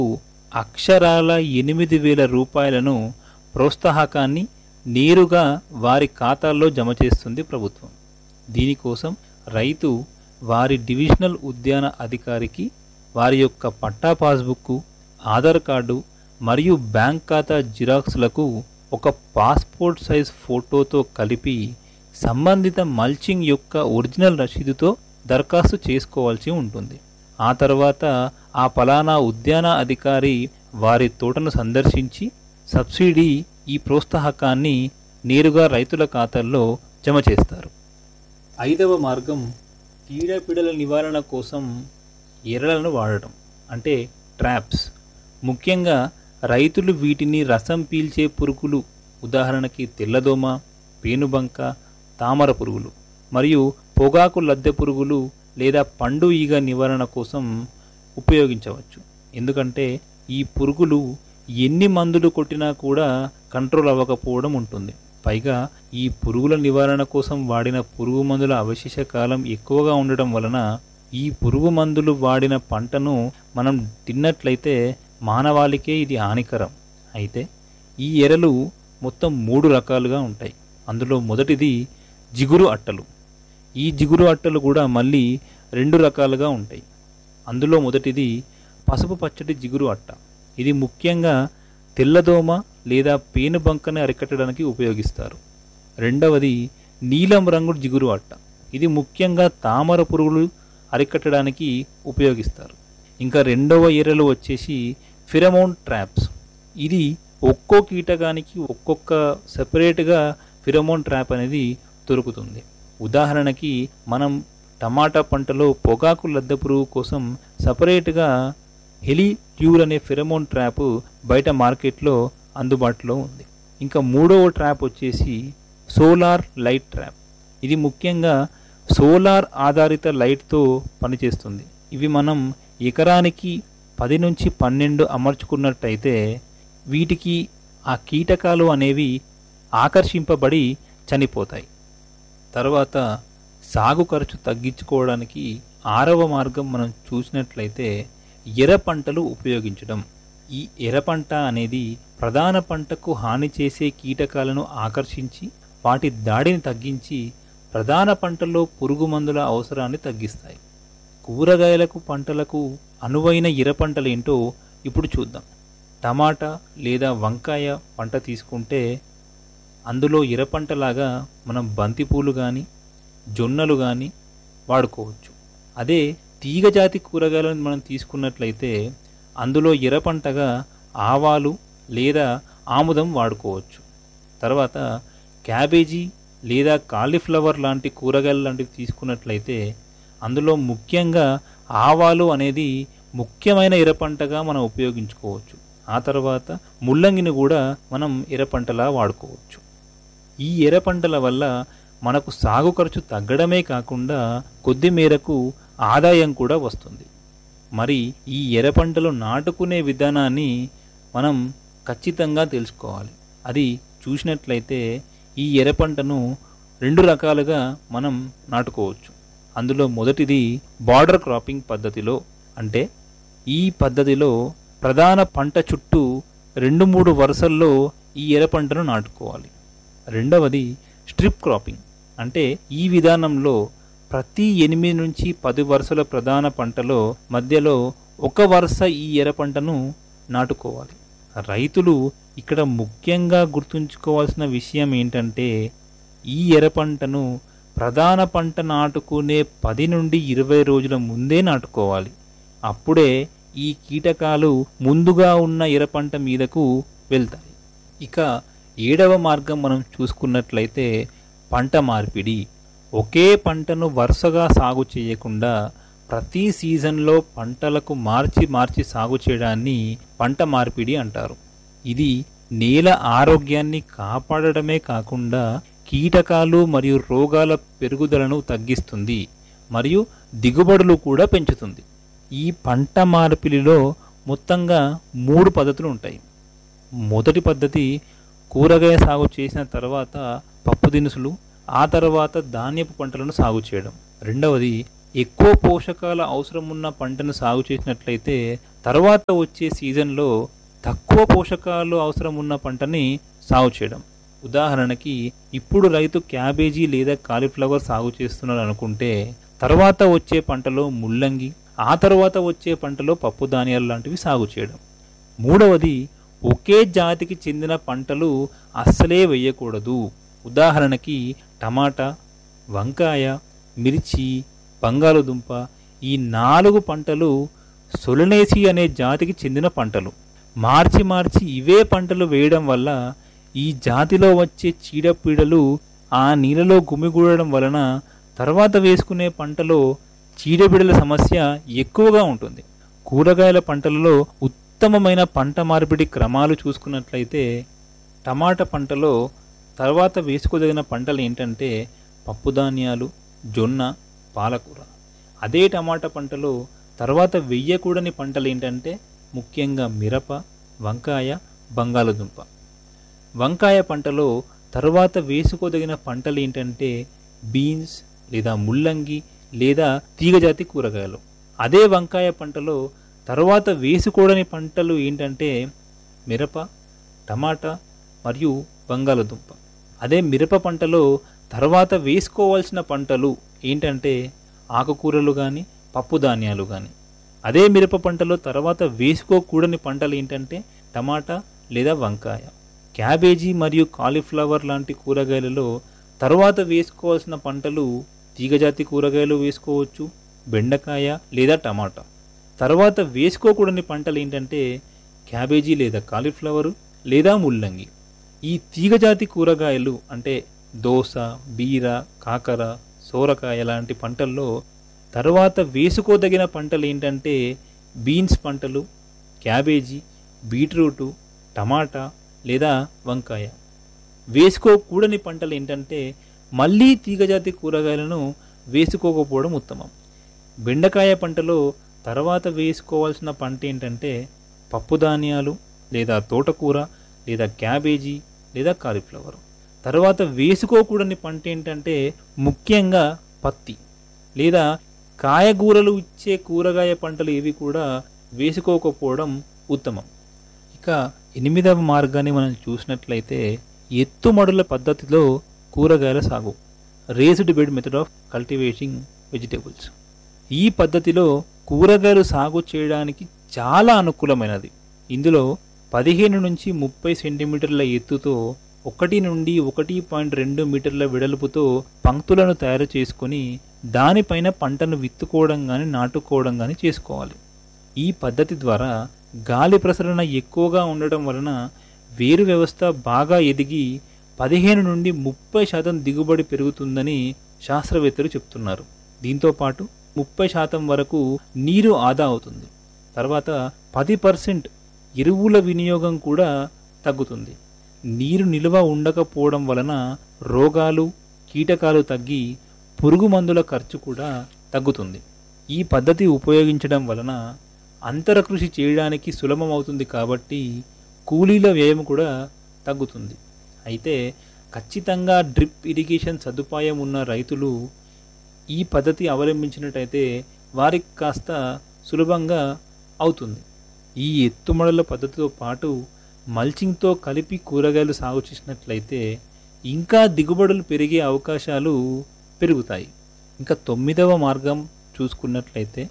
అక్షరాల ఎనిమిది వేల రూపాయలను ప్రోత్సాహకాన్ని నేరుగా వారి ఖాతాల్లో జమ చేస్తుంది ప్రభుత్వం దీనికోసం రైతు వారి డివిజనల్ ఉద్యాన అధికారికి వారి యొక్క పట్టా పాస్బుక్ ఆధార్ కార్డు మరియు బ్యాంక్ ఖాతా జిరాక్స్లకు ఒక పాస్పోర్ట్ సైజ్ ఫోటోతో కలిపి సంబంధిత మల్చింగ్ యొక్క ఒరిజినల్ రసీదుతో దరఖాస్తు చేసుకోవాల్సి ఉంటుంది ఆ తర్వాత ఆ పలానా ఉద్యాన అధికారి వారి తోటను సందర్శించి సబ్సిడీ ఈ ప్రోత్సాహకాన్ని నేరుగా రైతుల ఖాతాల్లో జమ చేస్తారు ఐదవ మార్గం చీడపీడల నివారణ కోసం ఎరలను వాడటం అంటే ట్రాప్స్ ముఖ్యంగా రైతులు వీటిని రసం పీల్చే పురుగులు ఉదాహరణకి తెల్లదోమ పేనుబంక తామర పురుగులు మరియు పొగాకు లద్దె పురుగులు లేదా పండు ఈగ నివారణ కోసం ఉపయోగించవచ్చు ఎందుకంటే ఈ పురుగులు ఎన్ని మందులు కొట్టినా కూడా కంట్రోల్ అవ్వకపోవడం ఉంటుంది పైగా ఈ పురుగుల నివారణ కోసం వాడిన పురుగు మందుల అవశేష కాలం ఎక్కువగా ఉండడం వలన ఈ పురుగు మందులు వాడిన పంటను మనం తిన్నట్లయితే మానవాళికే ఇది హానికరం అయితే ఈ ఎరలు మొత్తం మూడు రకాలుగా ఉంటాయి అందులో మొదటిది జిగురు అట్టలు ఈ జిగురు అట్టలు కూడా మళ్ళీ రెండు రకాలుగా ఉంటాయి అందులో మొదటిది పసుపు పచ్చటి జిగురు అట్ట ఇది ముఖ్యంగా తెల్లదోమ లేదా పేనుబంకని అరికట్టడానికి ఉపయోగిస్తారు రెండవది నీలం రంగు జిగురు అట్ట ఇది ముఖ్యంగా తామర పురుగులు అరికట్టడానికి ఉపయోగిస్తారు ఇంకా రెండవ ఎరలు వచ్చేసి ఫిరమోన్ ట్రాప్స్ ఇది ఒక్కో కీటకానికి ఒక్కొక్క సెపరేట్గా ఫిరమోన్ ట్రాప్ అనేది దొరుకుతుంది ఉదాహరణకి మనం టమాటా పంటలో పొగాకు లద్దె పురుగు కోసం సపరేట్గా హెలి ట్యూర్ అనే ఫిరమోన్ ట్రాప్ బయట మార్కెట్లో అందుబాటులో ఉంది ఇంకా మూడవ ట్రాప్ వచ్చేసి సోలార్ లైట్ ట్రాప్ ఇది ముఖ్యంగా సోలార్ ఆధారిత లైట్తో పనిచేస్తుంది ఇవి మనం ఎకరానికి పది నుంచి పన్నెండు అమర్చుకున్నట్టయితే వీటికి ఆ కీటకాలు అనేవి ఆకర్షింపబడి చనిపోతాయి తర్వాత సాగు ఖర్చు తగ్గించుకోవడానికి ఆరవ మార్గం మనం చూసినట్లయితే ఎర్ర పంటలు ఉపయోగించడం ఈ ఎర్ర పంట అనేది ప్రధాన పంటకు హాని చేసే కీటకాలను ఆకర్షించి వాటి దాడిని తగ్గించి ప్రధాన పంటల్లో పురుగు మందుల అవసరాన్ని తగ్గిస్తాయి కూరగాయలకు పంటలకు అనువైన ఎర్ర పంటలు ఏంటో ఇప్పుడు చూద్దాం టమాటా లేదా వంకాయ పంట తీసుకుంటే అందులో ఎర్ర పంటలాగా మనం బంతిపూలు కానీ జొన్నలు కానీ వాడుకోవచ్చు అదే తీగజాతి కూరగాయలను మనం తీసుకున్నట్లయితే అందులో ఎర్ర పంటగా ఆవాలు లేదా ఆముదం వాడుకోవచ్చు తర్వాత క్యాబేజీ లేదా కాలీఫ్లవర్ లాంటి కూరగాయలు లాంటివి తీసుకున్నట్లయితే అందులో ముఖ్యంగా ఆవాలు అనేది ముఖ్యమైన ఎర్ర పంటగా మనం ఉపయోగించుకోవచ్చు ఆ తర్వాత ముల్లంగిని కూడా మనం ఎర్ర పంటలా వాడుకోవచ్చు ఈ ఎర్ర పంటల వల్ల మనకు సాగు ఖర్చు తగ్గడమే కాకుండా కొద్ది మేరకు ఆదాయం కూడా వస్తుంది మరి ఈ ఎర్ర పంటలు నాటుకునే విధానాన్ని మనం ఖచ్చితంగా తెలుసుకోవాలి అది చూసినట్లయితే ఈ ఎర్ర పంటను రెండు రకాలుగా మనం నాటుకోవచ్చు అందులో మొదటిది బార్డర్ క్రాపింగ్ పద్ధతిలో అంటే ఈ పద్ధతిలో ప్రధాన పంట చుట్టూ రెండు మూడు వరుసల్లో ఈ ఎర్ర పంటను నాటుకోవాలి రెండవది స్ట్రిప్ క్రాపింగ్ అంటే ఈ విధానంలో ప్రతి ఎనిమిది నుంచి పది వరుసల ప్రధాన పంటలో మధ్యలో ఒక వరుస ఈ ఎర్ర పంటను నాటుకోవాలి రైతులు ఇక్కడ ముఖ్యంగా గుర్తుంచుకోవాల్సిన విషయం ఏంటంటే ఈ ఎర్ర పంటను ప్రధాన పంట నాటుకునే పది నుండి ఇరవై రోజుల ముందే నాటుకోవాలి అప్పుడే ఈ కీటకాలు ముందుగా ఉన్న ఎర్ర పంట మీదకు వెళ్తాయి ఇక ఏడవ మార్గం మనం చూసుకున్నట్లయితే పంట మార్పిడి ఒకే పంటను వరుసగా సాగు చేయకుండా ప్రతి సీజన్లో పంటలకు మార్చి మార్చి సాగు చేయడాన్ని పంట మార్పిడి అంటారు ఇది నేల ఆరోగ్యాన్ని కాపాడడమే కాకుండా కీటకాలు మరియు రోగాల పెరుగుదలను తగ్గిస్తుంది మరియు దిగుబడులు కూడా పెంచుతుంది ఈ పంట మార్పిడిలో మొత్తంగా మూడు పద్ధతులు ఉంటాయి మొదటి పద్ధతి కూరగాయ సాగు చేసిన తర్వాత పప్పు దినుసులు ఆ తర్వాత ధాన్యపు పంటలను సాగు చేయడం రెండవది ఎక్కువ పోషకాల అవసరం ఉన్న పంటను సాగు చేసినట్లయితే తర్వాత వచ్చే సీజన్లో తక్కువ పోషకాలు అవసరం ఉన్న పంటని సాగు చేయడం ఉదాహరణకి ఇప్పుడు రైతు క్యాబేజీ లేదా కాలీఫ్లవర్ సాగు చేస్తున్నాడు అనుకుంటే తర్వాత వచ్చే పంటలో ముల్లంగి ఆ తర్వాత వచ్చే పంటలో పప్పు ధాన్యాలు లాంటివి సాగు చేయడం మూడవది ఒకే జాతికి చెందిన పంటలు అస్సలే వేయకూడదు ఉదాహరణకి టమాటా వంకాయ మిర్చి బంగాళదుంప ఈ నాలుగు పంటలు సొలనేసి అనే జాతికి చెందిన పంటలు మార్చి మార్చి ఇవే పంటలు వేయడం వల్ల ఈ జాతిలో వచ్చే చీడపీడలు ఆ నీళ్ళలో గుమిగూడడం వలన తర్వాత వేసుకునే పంటలో చీడపీడల సమస్య ఎక్కువగా ఉంటుంది కూరగాయల పంటలలో ఉత్తమమైన పంట మార్పిడి క్రమాలు చూసుకున్నట్లయితే టమాటా పంటలో తర్వాత వేసుకోదగిన పంటలు ఏంటంటే పప్పుధాన్యాలు జొన్న పాలకూర అదే టమాటా పంటలో తర్వాత వెయ్యకూడని పంటలు ఏంటంటే ముఖ్యంగా మిరప వంకాయ బంగాళదుంప వంకాయ పంటలో తర్వాత వేసుకోదగిన పంటలు ఏంటంటే బీన్స్ లేదా ముల్లంగి లేదా తీగజాతి కూరగాయలు అదే వంకాయ పంటలో తర్వాత వేసుకోడని పంటలు ఏంటంటే మిరప టమాటా మరియు బంగాళదుంప అదే మిరప పంటలో తర్వాత వేసుకోవాల్సిన పంటలు ఏంటంటే ఆకుకూరలు కానీ పప్పు ధాన్యాలు కానీ అదే మిరప పంటలో తర్వాత వేసుకోకూడని పంటలు ఏంటంటే టమాటా లేదా వంకాయ క్యాబేజీ మరియు కాలీఫ్లవర్ లాంటి కూరగాయలలో తర్వాత వేసుకోవాల్సిన పంటలు తీగజాతి కూరగాయలు వేసుకోవచ్చు బెండకాయ లేదా టమాటా తర్వాత వేసుకోకూడని పంటలు ఏంటంటే క్యాబేజీ లేదా కాలీఫ్లవరు లేదా ముల్లంగి ఈ తీగజాతి కూరగాయలు అంటే దోస బీర కాకర సోరకాయ లాంటి పంటల్లో తర్వాత వేసుకోదగిన పంటలు ఏంటంటే బీన్స్ పంటలు క్యాబేజీ బీట్రూటు టమాటా లేదా వంకాయ వేసుకోకూడని పంటలు ఏంటంటే మళ్ళీ తీగజాతి కూరగాయలను వేసుకోకపోవడం ఉత్తమం బెండకాయ పంటలో తర్వాత వేసుకోవాల్సిన పంట ఏంటంటే పప్పు ధాన్యాలు లేదా తోటకూర లేదా క్యాబేజీ లేదా కాలీఫ్లవర్ తర్వాత వేసుకోకూడని పంట ఏంటంటే ముఖ్యంగా పత్తి లేదా కాయగూరలు ఇచ్చే కూరగాయ పంటలు ఏవి కూడా వేసుకోకపోవడం ఉత్తమం ఇక ఎనిమిదవ మార్గాన్ని మనం చూసినట్లయితే ఎత్తుమడుల పద్ధతిలో కూరగాయల సాగు raised bed method of cultivating vegetables ఈ పద్ధతిలో కూరగాయలు సాగు చేయడానికి చాలా అనుకూలమైనది ఇందులో పదిహేను నుంచి ముప్పై సెంటీమీటర్ల ఎత్తుతో ఒకటి నుండి ఒకటి పాయింట్ రెండు మీటర్ల వెడల్పుతో పంక్తులను తయారు చేసుకొని దానిపైన పంటను విత్తుకోవడం కానీ నాటుకోవడం కానీ చేసుకోవాలి ఈ పద్ధతి ద్వారా గాలి ప్రసరణ ఎక్కువగా ఉండటం వలన వేరు వ్యవస్థ బాగా ఎదిగి పదిహేను నుండి ముప్పై శాతం దిగుబడి పెరుగుతుందని శాస్త్రవేత్తలు చెప్తున్నారు దీంతోపాటు ముప్పై శాతం వరకు నీరు ఆదా అవుతుంది తర్వాత పది పర్సెంట్ ఎరువుల వినియోగం కూడా తగ్గుతుంది నీరు నిల్వ ఉండకపోవడం వలన రోగాలు కీటకాలు తగ్గి పురుగు మందుల ఖర్చు కూడా తగ్గుతుంది ఈ పద్ధతి ఉపయోగించడం వలన అంతర కృషి చేయడానికి సులభం అవుతుంది కాబట్టి కూలీల వ్యయం కూడా తగ్గుతుంది అయితే ఖచ్చితంగా డ్రిప్ ఇరిగేషన్ సదుపాయం ఉన్న రైతులు ఈ పద్ధతి అవలంబించినట్టయితే వారికి కాస్త సులభంగా అవుతుంది ఈ ఎత్తుమడల పద్ధతితో పాటు మల్చింగ్తో కలిపి కూరగాయలు సాగు చేసినట్లయితే ఇంకా దిగుబడులు పెరిగే అవకాశాలు పెరుగుతాయి ఇంకా తొమ్మిదవ మార్గం చూసుకున్నట్లయితే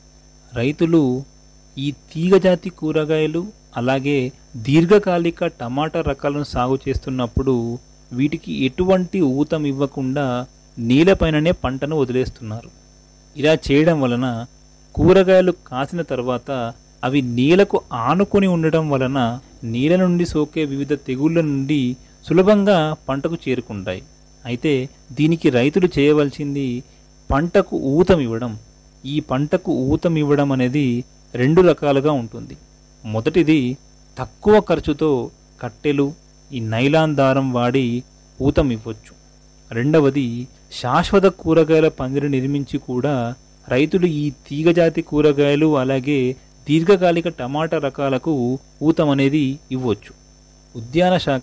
రైతులు ఈ తీగజాతి కూరగాయలు అలాగే దీర్ఘకాలిక టమాటా రకాలను సాగు చేస్తున్నప్పుడు వీటికి ఎటువంటి ఊతం ఇవ్వకుండా నీలపైననే పంటను వదిలేస్తున్నారు ఇలా చేయడం వలన కూరగాయలు కాసిన తర్వాత అవి నీలకు ఆనుకొని ఉండటం వలన నీళ్ళ నుండి సోకే వివిధ తెగుళ్ళ నుండి సులభంగా పంటకు చేరుకుంటాయి అయితే దీనికి రైతులు చేయవలసింది పంటకు ఊతం ఇవ్వడం ఈ పంటకు ఊతం ఇవ్వడం అనేది రెండు రకాలుగా ఉంటుంది మొదటిది తక్కువ ఖర్చుతో కట్టెలు ఈ నైలాన్ దారం వాడి ఊతం ఇవ్వచ్చు రెండవది శాశ్వత కూరగాయల పందిరి నిర్మించి కూడా రైతులు ఈ తీగజాతి కూరగాయలు అలాగే దీర్ఘకాలిక టమాటా రకాలకు ఊతం అనేది ఇవ్వచ్చు ఉద్యాన శాఖ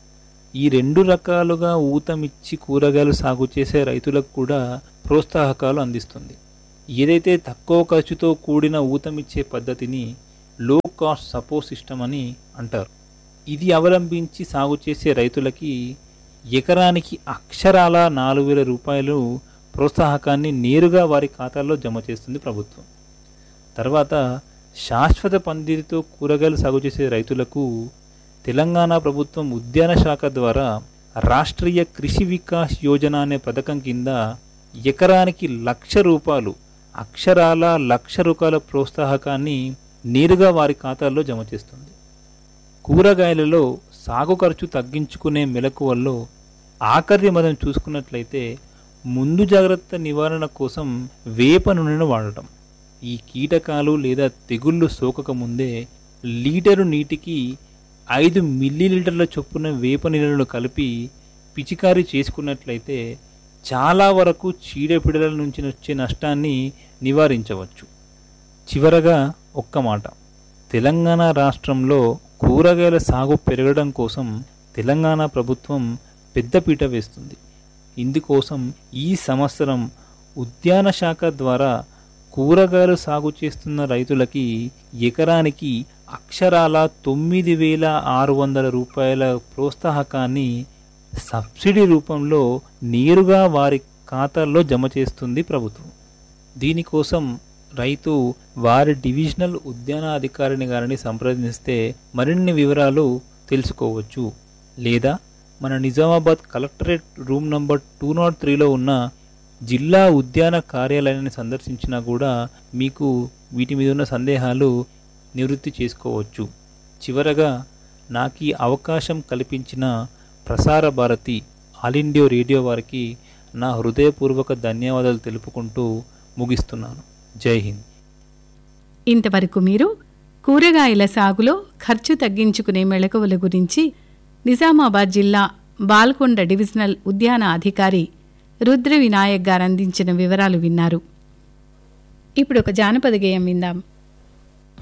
ఈ రెండు రకాలుగా ఊతమిచ్చి కూరగాయలు సాగు చేసే రైతులకు కూడా ప్రోత్సాహకాలు అందిస్తుంది ఏదైతే తక్కువ ఖర్చుతో కూడిన ఊతమిచ్చే పద్ధతిని కాస్ట్ సపోర్ట్ సిస్టమ్ అని అంటారు ఇది అవలంబించి సాగు చేసే రైతులకి ఎకరానికి అక్షరాల నాలుగు వేల రూపాయలు ప్రోత్సాహకాన్ని నేరుగా వారి ఖాతాల్లో జమ చేస్తుంది ప్రభుత్వం తర్వాత శాశ్వత పందిరితో కూరగాయలు సాగు చేసే రైతులకు తెలంగాణ ప్రభుత్వం ఉద్యాన శాఖ ద్వారా రాష్ట్రీయ కృషి వికాస్ యోజన అనే పథకం కింద ఎకరానికి లక్ష రూపాయలు అక్షరాల లక్ష రూపాయల ప్రోత్సాహకాన్ని నేరుగా వారి ఖాతాల్లో జమ చేస్తుంది కూరగాయలలో సాగు ఖర్చు తగ్గించుకునే మెలకువల్లో ఆఖరి మనం చూసుకున్నట్లయితే ముందు జాగ్రత్త నివారణ కోసం వేప నూనెను వాడటం ఈ కీటకాలు లేదా తెగుళ్ళు సోకక ముందే లీటరు నీటికి ఐదు మిల్లీలీటర్ల చొప్పున వేప నీళ్ళను కలిపి పిచికారీ చేసుకున్నట్లయితే చాలా వరకు చీడపీడల నుంచి వచ్చే నష్టాన్ని నివారించవచ్చు చివరగా ఒక్క మాట తెలంగాణ రాష్ట్రంలో కూరగాయల సాగు పెరగడం కోసం తెలంగాణ ప్రభుత్వం పెద్దపీట వేస్తుంది ఇందుకోసం ఈ సంవత్సరం ఉద్యాన శాఖ ద్వారా కూరగాయలు సాగు చేస్తున్న రైతులకి ఎకరానికి అక్షరాల తొమ్మిది వేల ఆరు వందల రూపాయల ప్రోత్సాహకాన్ని సబ్సిడీ రూపంలో నేరుగా వారి ఖాతాల్లో జమ చేస్తుంది ప్రభుత్వం దీనికోసం రైతు వారి డివిజనల్ ఉద్యాన అధికారిని గారిని సంప్రదిస్తే మరిన్ని వివరాలు తెలుసుకోవచ్చు లేదా మన Nizamabad collectorate room number two nought త్రీలో ఉన్న జిల్లా ఉద్యాన కార్యాలయాన్ని సందర్శించినా కూడా మీకు వీటి మీద ఉన్న సందేహాలు నివృత్తి చేసుకోవచ్చు చివరగా నాకు ఈ అవకాశం కల్పించిన ప్రసార భారతి ఆల్ ఇండియా రేడియో వారికి నా హృదయపూర్వక ధన్యవాదాలు తెలుపుకుంటూ ముగిస్తున్నాను జై హింద్ ఇంతవరకు మీరు కూరగాయల సాగులో ఖర్చు తగ్గించుకునే మెళకువల గురించి నిజామాబాద్ జిల్లా బాల్కొండ డివిజనల్ ఉద్యాన అధికారి రుద్ర వినాయక్ గారు అందించిన వివరాలు విన్నారు ఇప్పుడు ఒక జానపద గేయం విందాం